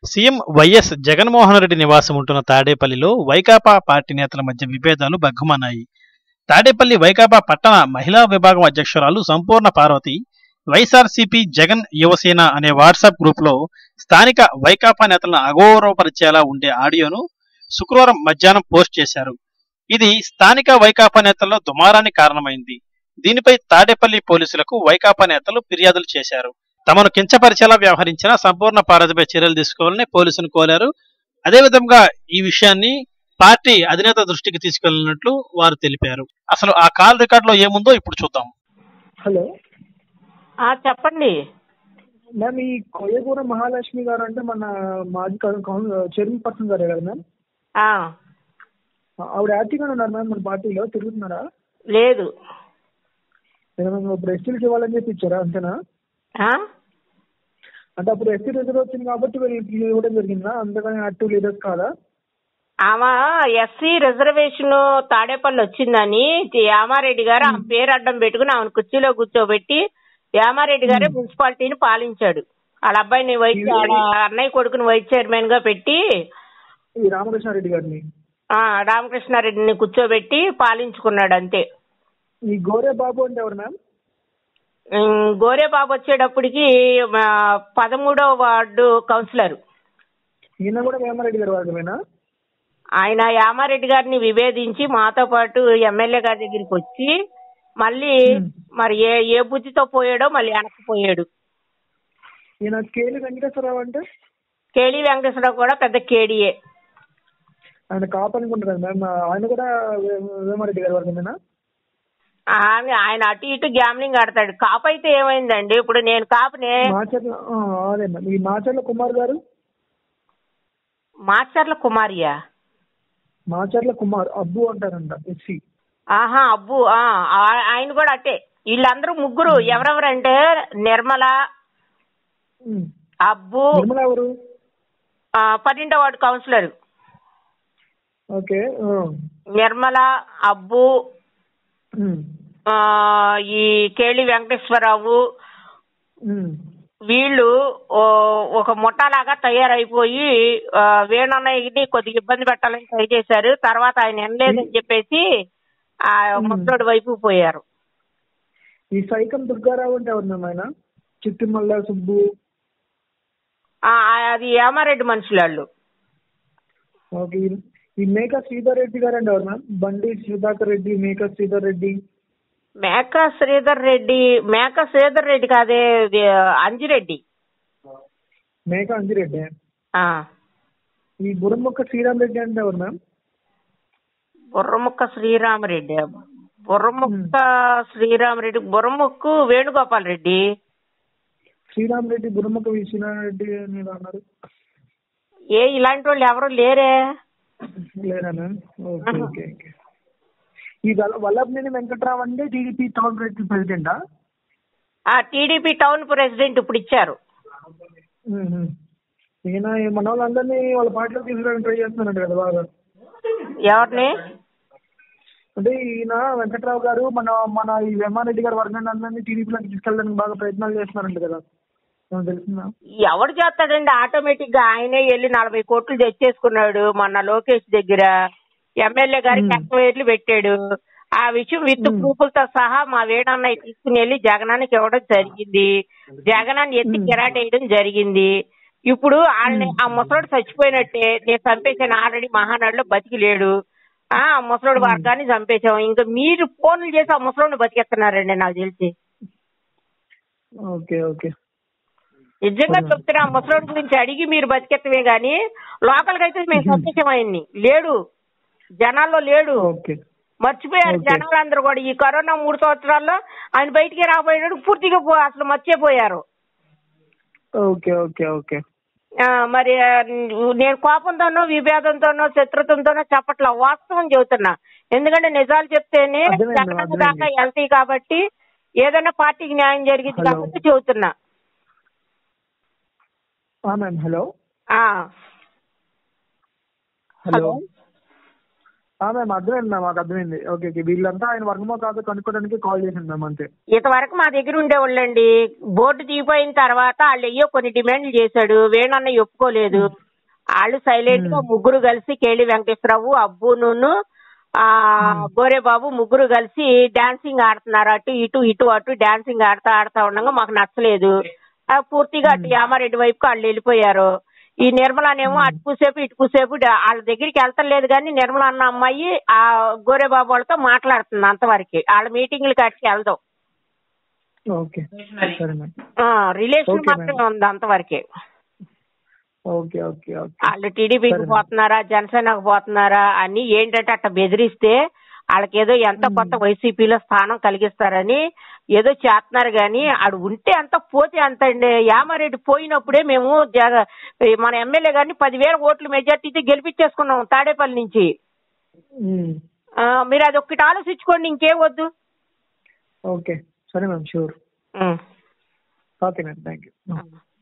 CM YS Jaganmohan Reddy నివాసం ఉంటున్న తాడేపల్లిలో వైకాపా పార్టీ నేతల మధ్య విభేదాలు బగ్గుమన్నాయి తాడేపల్లి వైకాపా పట్టణ మహిళా విభాగం అధ్యక్షురాలు సంపూర్ణ పార్వతి వైఎస్ఆర్సీపీ జగన్ యువసేన అనే వాట్సాప్ గ్రూపులో స్థానిక వైకాపా నేతలను అగౌరవపరిచేలా ఉండే ఆడియోను శుక్రవారం మధ్యాహ్నం పోస్ట్ చేశారు ఇది స్థానిక వైకాపా నేతల్లో దుమారానికి కారణమైంది దీనిపై తాడేపల్లి పోలీసులకు వైకాపా నేతలు ఫిర్యాదులు చేశారు తమను కించపరిచేలా వ్యవహరించిన సంపూర్ణ పారదపై చర్యలు తీసుకోవాలని పోలీసులు కోరారు అదేవిధంగా ఈ విషయాన్ని పార్టీ అధినేత దృష్టికి తీసుకెళ్లినట్లు వారు తెలిపారు అసలు ఆ కాల్ రికార్డ్ లో ఏముందో ఇప్పుడు చూద్దాం హలో ఆ చెప్పండి మ్యామ్ ఈ కొయ్యగూర మహాలక్ష్మి గారు అంటే మన మాజీ కౌన్- కౌన్- చైర్మన్ పర్సన్ గారే కదా మ్యామ్ ఆ ఆవిడ యాక్టివ్గానే ఉన్నారు మ్యామ్ మన పార్టీలో తిరుగుతున్నారా లేదు ఏదైనా ఇప్పుడు ఎస్టీలకు ఇవ్వాలని చెప్పి ఇచ్చారా అంతేనా ఆ? అంటే అప్పుడు ఎస్టీ రిజర్వ్ వచ్చింది కాబట్టి వీళ్ళకి ఇవ్వడం జరిగిందా అంతేగాని యాక్టివ్ లీడర్స్ కాదా ఆమె ఎస్సీ రిజర్వేషన్ తాడేపల్లి వచ్చిందని యామారెడ్డి గారు ఆమె పేరు అడ్డం పెట్టుకుని ఆమెను కుర్చీలో కూర్చోబెట్టి యామారెడ్డి గారే మున్సిపాలిటీని పాలించాడు వాళ్ళ అబ్బాయిని వైస్ వాళ్ళ అన్నయ్య కొడుకుని వైస్ చైర్మన్ గా పెట్టి ఈ రామకృష్ణారెడ్డి గారిని ఆ రామకృష్ణారెడ్డిని కూర్చోబెట్టి పాలించుకున్నాడు అంతే ఈ గోరే బాబు అంటే ఎవరు మ్యామ్ ఉమ్, గోరేబాబు వచ్చేటప్పటికి మా పదమూడవ వార్డు కౌన్సిలర్ ఈయన కూడా వేమారెడ్డి గారి వర్గమేనా ఆయన యామారెడ్డి గారిని విభేదించి మాతో పాటు ఎమ్మెల్యే గారి దగ్గరికి వచ్చి మళ్ళీ Hmm. మరి ఏ ఏ బుద్ధితో పోయాడో మళ్ళీ వెనక్కిపోయాడు ఈయన కేలి వెంకటేశ్వరరావు అంటే కేడి వెంకటేశ్వరరావు కూడా పెద్ద కేడియే ఆయన కాపనుకుంటారు కదా మ్యామ్ ఆయన కూడా వే- వేమారెడ్డి గారి వర్గమేనా ఆయన ఆయన అటు ఇటు గ్యామ్లింగ్ ఆడతాడు కాపు అయితే ఏమైందండి ఇప్పుడు నేను కాపునే మాచర్ల ఆ, అదే మ్యామ్ ఈ మాచర్ల కుమార్ గారు మాచర్ల కుమారియా మాచర్ల కుమార్ అబ్బు అంటారంట ఎస్సీ ఆహా అబ్బు ఆ, ఆ- ఆయన కూడా అట్టే వీళ్ళందరూ ముగ్గురు ఎవరెవరంటే నిర్మల అబ్బు నిర్మల ఎవరు ఆ, పన్నెండో వార్డు కౌన్సిలర్ ఓకే ఆ. నిర్మల అబ్బు ఉమ్. ఆ, ఈ కేళి వెంకటేశ్వరరావు ఉమ్. వీళ్ళు ఓ, ఒక ముఠాలాగా తయారైపోయి ఆ, వేణన్నయ్యని కొద్దిగా ఇబ్బంది పెట్టాలని ట్రై చేశారు తర్వాత ఆయన వినలేదని చెప్పేసి ఆ ముసలోడి వైపు పోయారు ఈ సైకం దుర్గారావు అంటే ఎవరు మ్యామ్ ఆయన చిట్టిమల్ల సుబ్బు ఆ, అది యామారెడ్డి మనుషులు వాళ్ళు ఓకే ఈ- ఈ మేక శ్రీధర్ రెడ్డి గారు అంటే ఎవరు మ్యామ్ బండి సుధాకర్ రెడ్డి మేక శ్రీధర్ రెడ్డి మేక శ్రీధర్ రెడ్డి మేక శ్రీధర్ రెడ్డి కాదే ఇది అంజిరెడ్డి మేక అంజిరెడ్డి ఆ, ఈ బుర్రముక్క శ్రీరామ్ రెడ్డి అంటే ఎవరు మ్యామ్ బుర్రముక్క శ్రీరామరెడ్డి బుర్రముక్క శ్రీరామరెడ్డి బుర్రముక్కు వేణుగోపాల్ రెడ్డి శ్రీరామ్ రెడ్డి బుర్రముక్క విశ్వనారాయణ రెడ్డి అని ఏదో అన్నారు ఏ ఇలాంటి వాళ్ళు ఎవరు లేరే లేరా మ్యామ్ ఓకే ఓకే ఓకే ఈ వల్ల వల్లభనేని వెంకట్రావు అంటే టీడీపీ టౌన్ ప్రెసిడెంటా ఆ టీడీపీ టౌన్ ప్రెసిడెంట్ ఇప్పుడు ఇచ్చారు మ్మ్. ఈయన ఈ మన వాళ్ళందరినీ వాళ్ళ పార్టీలో తీసుకురావడానికి ట్రై చేస్తున్నారంట కదా బాగా ఎవరిని అంటే ఈయన వెంకట్రావు గారు మన మన ఈ వేమారెడ్డి గారి వర్గాన్ని అందరినీ టీడీపీలోకి తీసుకెళ్ళడానికి బాగా ప్రయత్నాలు చేస్తున్నారంట కదా ఏమన్నా తెలిసిందా ఎవడు చేస్తాడండి ఆటోమేటిక్ గా ఆయనే వెళ్ళి నలభై కోట్లు తెచ్చేసుకున్నాడు మొన్న లోకేష్ దగ్గర ఎమ్మెల్యే గారికి Hmm. ఎంక్వైరీలు పెట్టాడు ఆ విషయం విత్ Hmm. ప్రూఫ్లతో సహా మా వేణన్నయ్య తీసుకుని వెళ్ళి జగనానికి ఇవ్వడం జరిగింది జగనాన్ని ఎత్తి Hmm. కిరాటేయడం జరిగింది ఇప్పుడు వాళ్ళని ఆ ముసలోడు చచ్చిపోయినట్టే నేను చంపేశాను ఆల్రెడీ మహానాడులో బతికి లేడు ఆ ఆ ముసలోడు Hmm. వర్గాన్ని చంపేశాం ఇంకా మీరు ఫోన్లు చేసి ఆ ముసలోడిని బతికేస్తున్నారండి నాకు తెలిసి ఓకే ఓకే నిజంగా అవునా. చెప్తున్నా ఆ ముసలోడి గురించి అడిగి మీరు బతికెత్తమే గాని లోకల్ గా అయితే మేము సంతోషం ఆయన్ని లేడు జనాల్లో లేడు ఓకే మర్చిపోయారు Okay. జనాలందరూ కూడా ఈ కరోనా మూడు సంవత్సరాల్లో ఆయన బయటికి రాబోయాడు పూర్తిగా పో- అసలు మర్చిపోయారు ఓకే ఓకే ఓకే ఆ, మరి ఆ, నేను కోపంతోనో విభేదంతోనో శత్రుత్వంతోనో చెప్పట్లా వాస్తవం చెబుతున్నా ఎందుకంటే నిజాలు చెప్తేనే అర్థమైంది, జగన్ అర్థమైంది. దాకా వెళ్తాయి కాబట్టి ఏదైనా పార్టీకి న్యాయం జరిగింది Hello. కాబట్టి చెబుతున్నా మ్యామ్ హలో ఆ హలో ఆ, మ్యామ్ అర్థమైంది మ్యామ్ మాకు అర్థమైంది ఓకే ఓకే వీళ్ళంతా ఆయన వర్గమో కాదో కనుక్కోవడానికి కాల్ చేసింది మ్యామ్ అంతే ఇంతవరకు మా దగ్గర ఉండేవాళ్ళండి బోర్డు దిగిపోయిన తర్వాత వాళ్ళు అయ్యో కొన్ని డిమాండ్లు చేశాడు వేణన్న ఒప్పుకోలేదు వాళ్ళు సైలెంట్ గా ముగ్గురు కలిసి కేళి వెంకటేశ్వరరావు అబ్బును ఆ గోరేబాబు ముగ్గురు కలిసి డాన్సింగ్ ఆడుతున్నారు అటు ఇటు ఇటు అటు డాన్సింగ్ ఆడుతా ఆడుతా ఉండగా మాకు నచ్చలేదు ఆ పూర్తిగా అటు యామారెడ్డి వైపుకి వాళ్ళు వెళ్ళిపోయారు ఈ నిర్మలనేమో అటు కూసేపు ఇటు కూసేపు డా- వాళ్ళ దగ్గరికి వెళ్తలేదు కానీ నిర్మల అన్న అమ్మాయి ఆ గోరేబాబు వాళ్ళతో మాట్లాడుతుంది అంతవరకు వాళ్ళ మీటింగ్లకి అటుకి వెళ్దాం ఓకే సరే మ్యామ్ రిలేషన్ Okay, మాత్రమే ఉంది అంతవరకే ఓకే ఓకే ఓకే వాళ్ళు టీడీపీకి సరే. పోతున్నారా జనసేనకు పోతున్నారా అని ఏంటంటే అట్లా బెదిరిస్తే వాళ్ళకి ఏదో ఎంత కొత్త వైసీపీలో స్థానం కలిగిస్తారని ఏదో చేస్తున్నారు కానీ ఆడు ఉంటే అంత పోతే అంత అండి యామారెడ్డి పోయినప్పుడే మేము జగ- ఈ మన ఎమ్మెల్యే గారిని పదివేల ఓట్ల మెజార్టీతో గెలిపించేసుకున్నాం తాడేపల్లి నుంచి మ్మ్. ఆ, మీరు అది ఒక్కటి ఆలోచించుకోండి ఇంకేం వద్దు ఓకే సరే మ్యామ్ షూర్ ఉం. Okay ma'am thank you